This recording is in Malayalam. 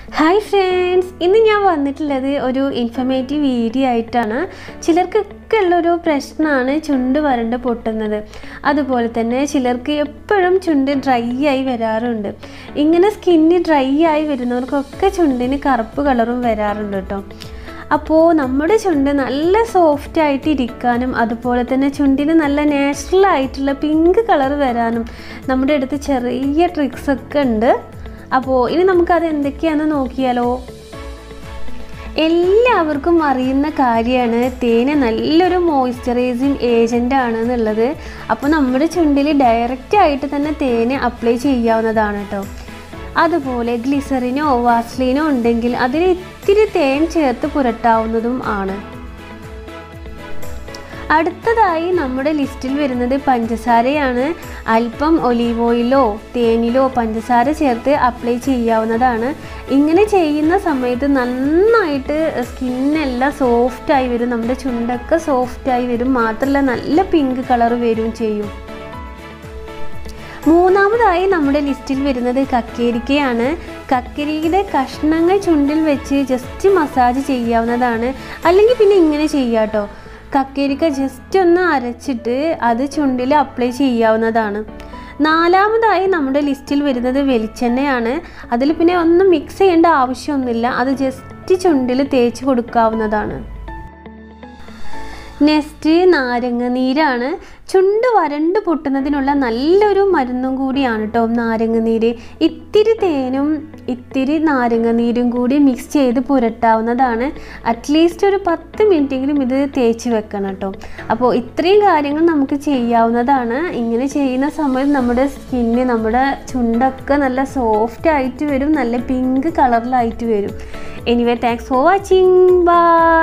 ഹായ് ഫ്രണ്ട്സ് ഇന്ന് ഞാൻ വന്നിട്ടുള്ളത് ഒരു ഇൻഫർമേറ്റീവ് വീഡിയോ ആയിട്ടാണ് ചിലർക്കൊക്കെ ഉള്ളൊരു പ്രശ്നമാണ് ചുണ്ട് വരണ്ട് പൊട്ടുന്നത് അതുപോലെ തന്നെ ചിലർക്ക് എപ്പോഴും ചുണ്ട് ഡ്രൈ ആയി വരാറുണ്ട് ഇങ്ങനെ സ്കിന്ന് ഡ്രൈ ആയി വരുന്നവർക്കൊക്കെ ചുണ്ടിന് കറുപ്പ് കളറും വരാറുണ്ട് കേട്ടോ അപ്പോൾ നമ്മുടെ ചുണ്ട് നല്ല സോഫ്റ്റ് ആയിട്ട് ഇരിക്കാനും അതുപോലെ തന്നെ ചുണ്ടിന് നല്ല നാച്ചുറൽ ആയിട്ടുള്ള പിങ്ക് കളർ വരാനും നമ്മുടെ അടുത്ത് ചെറിയ ട്രിക്സ് ഒക്കെ ഉണ്ട് അപ്പോൾ ഇനി നമുക്കത് എന്തൊക്കെയാണെന്ന് നോക്കിയാലോ എല്ലാവർക്കും അറിയുന്ന കാര്യമാണ് തേന് നല്ലൊരു മോയ്സ്ചറൈസിങ് ഏജൻ്റ് ആണ് എന്നുള്ളത് അപ്പോൾ നമ്മുടെ ചുണ്ടിൽ ഡയറക്റ്റ് ആയിട്ട് തന്നെ തേന് അപ്ലൈ ചെയ്യാവുന്നതാണ് കേട്ടോ അതുപോലെ ഗ്ലിസറിനോ വാസ്ലിനോ ഉണ്ടെങ്കിൽ അതിൽ ഇത്തിരി തേൻ ചേർത്ത് പുരട്ടാവുന്നതും ആണ് അടുത്തതായി നമ്മുടെ ലിസ്റ്റിൽ വരുന്നത് പഞ്ചസാരയാണ് അല്പം ഒലീവ് ഓയിലോ തേനിലോ പഞ്ചസാര ചേർത്ത് അപ്ലൈ ചെയ്യാവുന്നതാണ് ഇങ്ങനെ ചെയ്യുന്ന സമയത്ത് നന്നായിട്ട് സ്കിന്നെല്ലാം സോഫ്റ്റായി വരും നമ്മുടെ ചുണ്ടൊക്കെ സോഫ്റ്റായി വരും മാത്രമല്ല നല്ല പിങ്ക് കളർ വരും ചെയ്യും മൂന്നാമതായി നമ്മുടെ ലിസ്റ്റിൽ വരുന്നത് കക്കേരിക്കയാണ് കക്കരിയുടെ കഷ്ണങ്ങൾ ചുണ്ടിൽ വെച്ച് ജസ്റ്റ് മസാജ് ചെയ്യാവുന്നതാണ് അല്ലെങ്കിൽ പിന്നെ ഇങ്ങനെ ചെയ്യാം കേട്ടോ കക്കേരിക്ക ജസ്റ്റ് ഒന്ന് അരച്ചിട്ട് അത് ചുണ്ടിൽ അപ്ലൈ ചെയ്യാവുന്നതാണ് നാലാമതായി നമ്മുടെ ലിസ്റ്റിൽ വരുന്നത് വെളിച്ചെണ്ണയാണ് അതിൽ പിന്നെ ഒന്നും മിക്സ് ചെയ്യേണ്ട ആവശ്യമൊന്നുമില്ല അത് ജസ്റ്റ് ചുണ്ടിൽ തേച്ച് കൊടുക്കാവുന്നതാണ് നെക്സ്റ്റ് നാരങ്ങ നീരാണ് ചുണ്ട് വരണ്ട് പൊട്ടുന്നതിനുള്ള നല്ലൊരു മരുന്നും കൂടിയാണ് കേട്ടോ നാരങ്ങ നീര് ഇത്തിരി തേനും ഇത്തിരി നാരങ്ങ നീരും കൂടി മിക്സ് ചെയ്ത് പുരട്ടാവുന്നതാണ് അറ്റ്ലീസ്റ്റ് ഒരു പത്ത് മിനിറ്റെങ്കിലും ഇത് തേച്ച് വെക്കണം കേട്ടോ അപ്പോൾ ഇത്രയും കാര്യങ്ങൾ നമുക്ക് ചെയ്യാവുന്നതാണ് ഇങ്ങനെ ചെയ്യുന്ന സമയത്ത് നമ്മുടെ സ്കിന്ന് നമ്മുടെ ചുണ്ടൊക്കെ നല്ല സോഫ്റ്റ് ആയിട്ട് വരും നല്ല പിങ്ക് കളറിലായിട്ട് വരും anyway thanks for watching by